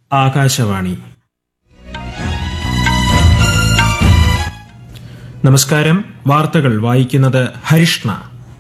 ആകാശവാണി നമസ്കാരം വാർത്തകൾ വായിക്കുന്നത് ഹരിഷ്ണ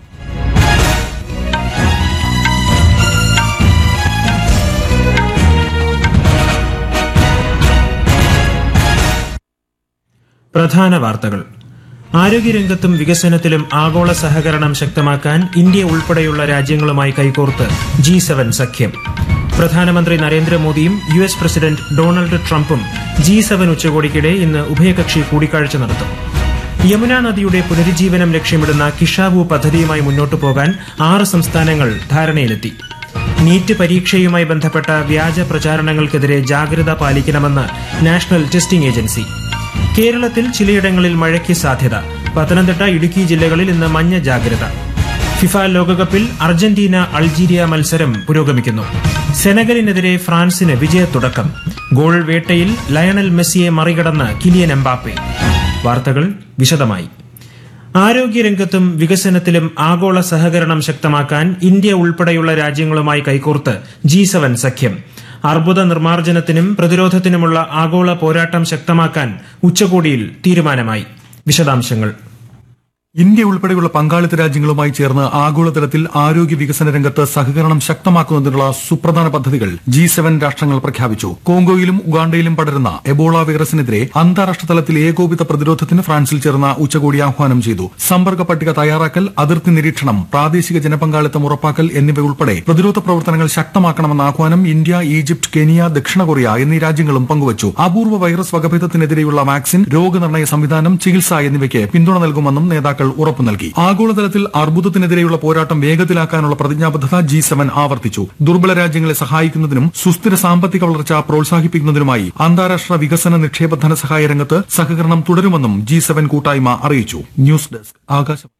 പ്രധാന വാർത്തകൾ ആരോഗ്യരംഗത്തും വികസനത്തിലും ആഗോള സഹകരണം ശക്തമാക്കാൻ ഇന്ത്യ ഉൾപ്പെടെയുള്ള രാജ്യങ്ങളുമായി കൈകോർത്ത് ജി സെവൻ സഖ്യം പ്രധാനമന്ത്രി നരേന്ദ്രമോദിയും യു എസ് പ്രസിഡന്റ് ഡൊണാൾഡ് ട്രംപും ജി സെവൻ ഉച്ചകോടിക്കിടെ ഇന്ന് ഉഭയകക്ഷി കൂടിക്കാഴ്ച നടത്തും യമുന നദിയുടെ പുനരുജ്ജീവനം ലക്ഷ്യമിടുന്ന കിഷാവു പദ്ധതിയുമായി മുന്നോട്ടു പോകാൻ ആറ് സംസ്ഥാനങ്ങൾ ധാരണയിലെത്തി നീറ്റ് പരീക്ഷയുമായി ബന്ധപ്പെട്ട വ്യാജ പ്രചാരണങ്ങൾക്കെതിരെ ജാഗ്രത പാലിക്കണമെന്ന് നാഷണൽ ടെസ്റ്റിംഗ് ഏജൻസി കേരളത്തിൽ ചിലയിടങ്ങളിൽ മഴയ്ക്ക് സാധ്യത പത്തനംതിട്ട ഇടുക്കി ജില്ലകളിൽ ഇന്ന് മഞ്ഞ ജാഗ്രത ഫിഫ ലോകകപ്പിൽ അർജന്റീന അൾജീരിയ മത്സരം പുരോഗമിക്കുന്നു സെനഗലിനെതിരെ ഫ്രാൻസിന് വിജയത്തുടക്കം ഗോൾ വേട്ടയിൽ ലയണൽ മെസ്സിയെ മറികടന്ന് കിലിയൻ എംബാപ്പെ വാർത്തകൾ വിശദമായി ആരോഗ്യരംഗത്തും വികസനത്തിലും ആഗോള സഹകരണം ശക്തമാക്കാൻ ഇന്ത്യ ഉൾപ്പെടെയുള്ള രാജ്യങ്ങളുമായി കൈകോർത്ത് ജി സെവൻ സഖ്യം അർബുദ നിർമ്മാർജ്ജനത്തിനും പ്രതിരോധത്തിനുമുള്ള ആഗോള പോരാട്ടം ശക്തമാക്കാൻ ഉച്ചകോടിയിൽ തീരുമാനമായി വിശദാംശങ്ങൾ ഇന്ത്യ ഉൾപ്പെടെയുള്ള പങ്കാളിത്ത രാജ്യങ്ങളുമായി ചേർന്ന് ആഗോളതലത്തിൽ ആരോഗ്യ വികസന രംഗത്ത് സഹകരണം ശക്തമാക്കുന്നതിനുള്ള സുപ്രധാന പദ്ധതികൾ ജി സെവൻ രാഷ്ട്രങ്ങൾ പ്രഖ്യാപിച്ചു കോങ്കോയിലും ഉഗാണ്ടയിലും പടരുന്ന എബോള വൈറസിനെതിരെ അന്താരാഷ്ട്ര തലത്തിൽ ഏകോപിത പ്രതിരോധത്തിന് ഫ്രാൻസിൽ ചേർന്ന ഉച്ചകോടി ആഹ്വാനം ചെയ്തു സമ്പർക്ക പട്ടിക തയ്യാറാക്കൽ അതിർത്തി നിരീക്ഷണം പ്രാദേശിക ജനപങ്കാളിത്തം ഉറപ്പാക്കൽ എന്നിവ ഉൾപ്പെടെ പ്രതിരോധ പ്രവർത്തനങ്ങൾ ശക്തമാക്കണമെന്ന ആഹ്വാനം ഇന്ത്യ ഈജിപ്ത് കെനിയ ദക്ഷിണ കൊറിയ എന്നീ രാജ്യങ്ങളും പങ്കുവച്ചു അപൂർവ വൈറസ് വകഭേദത്തിനെതിരെയുള്ള വാക്സിൻ രോഗനിർണയ സംവിധാനം ചികിത്സ എന്നിവയ്ക്ക് പിന്തുണ നൽകുമെന്നും നേതാക്കൾ ഉറപ്പു നൽകി ആഗോളതലത്തിൽ അർബുദത്തിനെതിരെയുള്ള പോരാട്ടം വേഗത്തിലാക്കാനുള്ള പ്രതിജ്ഞാബദ്ധത ജി സെവൻ ആവർത്തിച്ചു ദുർബല രാജ്യങ്ങളെ സഹായിക്കുന്നതിനും സുസ്ഥിര സാമ്പത്തിക വളർച്ച പ്രോത്സാഹിപ്പിക്കുന്നതിനുമായി അന്താരാഷ്ട്ര വികസന നിക്ഷേപ ധനസഹായ രംഗത്ത് സഹകരണം തുടരുമെന്നും ജി സെവൻ കൂട്ടായ്മ അറിയിച്ചു ന്യൂസ് ഡെസ്ക് ആകാശം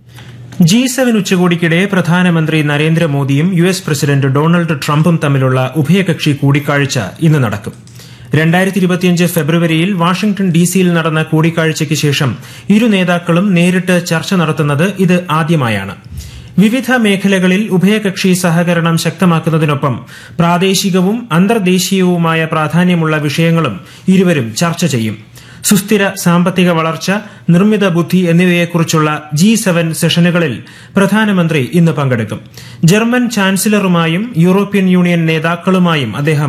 ജി സെവൻ ഉച്ചകോടിക്കിടെ പ്രധാനമന്ത്രി നരേന്ദ്രമോദിയും യു എസ് പ്രസിഡന്റ് ഡൊണാൾഡ് ട്രംപും തമ്മിലുള്ള ഉഭയകക്ഷി കൂടിക്കാഴ്ച ഇന്ന് നടക്കും രണ്ടായിരത്തി ഇരുപത്തിയഞ്ച് ഫെബ്രുവരിയിൽ വാഷിംഗ്ടൺ ഡി സിയിൽ നടന്ന കൂടിക്കാഴ്ചയ്ക്ക് ശേഷം ഇരു നേതാക്കളും നേരിട്ട് ചർച്ച നടത്തുന്നത് ഇത് ആദ്യമായാണ് വിവിധ മേഖലകളിൽ ഉഭയകക്ഷി സഹകരണം ശക്തമാക്കുന്നതിനൊപ്പം പ്രാദേശികവും അന്തർദേശീയവുമായ പ്രാധാന്യമുള്ള വിഷയങ്ങളും ഇരുവരും ചർച്ച ചെയ്യും സുസ്ഥിര സാമ്പത്തിക വളർച്ച നിർമ്മിത ബുദ്ധി എന്നിവയെക്കുറിച്ചുള്ള ജി സെവൻ സെഷനുകളിൽ പ്രധാനമന്ത്രി ഇന്ന് പങ്കെടുക്കും ജർമ്മൻ ചാൻസലറുമായും യൂറോപ്യൻ യൂണിയൻ നേതാക്കളുമായും അദ്ദേഹം